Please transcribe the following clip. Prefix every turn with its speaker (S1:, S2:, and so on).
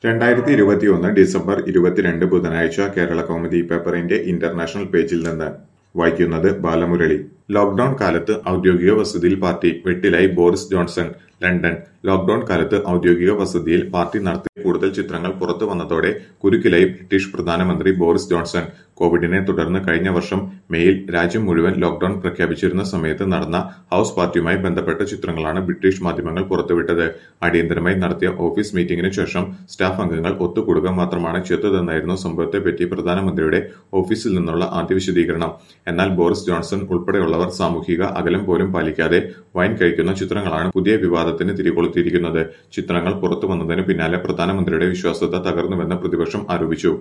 S1: രണ്ടായിരത്തി ഇരുപത്തിയൊന്ന് ഡിസംബർ ഇരുപത്തിരണ്ട് ബുധനാഴ്ച കേരള കൗമുദി പേപ്പറിന്റെ ഇന്റർനാഷണൽ പേജിൽ നിന്ന് വായിക്കുന്നത് ബാലമുരളി ലോക്ഡൌൺ കാലത്ത് ഔദ്യോഗിക വസതിയിൽ പാർട്ടി വെട്ടിലായി ബോറിസ് ജോൺസൺ ലണ്ടൻ ലോക്ഡൌൺ കാലത്ത് ഔദ്യോഗിക വസതിയിൽ പാർട്ടി നടത്തിയ കൂടുതൽ ചിത്രങ്ങൾ പുറത്തു വന്നതോടെ കുരുക്കിലായി ബ്രിട്ടീഷ് പ്രധാനമന്ത്രി ബോറിസ് ജോൺസൺ കോവിഡിനെ തുടർന്ന് കഴിഞ്ഞ വർഷം മേയിൽ രാജ്യം മുഴുവൻ ലോക്ഡൌൺ പ്രഖ്യാപിച്ചിരുന്ന സമയത്ത് നടന്ന ഹൌസ് പാർട്ടിയുമായി ബന്ധപ്പെട്ട ചിത്രങ്ങളാണ് ബ്രിട്ടീഷ് മാധ്യമങ്ങൾ പുറത്തുവിട്ടത് അടിയന്തരമായി നടത്തിയ ഓഫീസ് മീറ്റിംഗിന് ശേഷം സ്റ്റാഫ് അംഗങ്ങൾ ഒത്തുകൂടുക മാത്രമാണ് ചെയ്തതെന്നായിരുന്നു സംഭവത്തെപ്പറ്റി പ്രധാനമന്ത്രിയുടെ ഓഫീസിൽ നിന്നുള്ള ആദ്യ വിശദീകരണം എന്നാൽ ബോറിസ് ജോൺസൺ ഉൾപ്പെടെയുള്ളവർ സാമൂഹിക അകലം പോലും പാലിക്കാതെ വൈൻ കഴിക്കുന്ന ചിത്രങ്ങളാണ് പുതിയ വിവാദത്തിന് തിരികൊളുത്തിയിരിക്കുന്നത് ചിത്രങ്ങൾ പുറത്തു വന്നതിന് പിന്നാലെ പ്രധാനമന്ത്രിയുടെ വിശ്വാസ്യത തകർന്നുവെന്ന് പ്രതിപക്ഷം ആരോപിച്ചു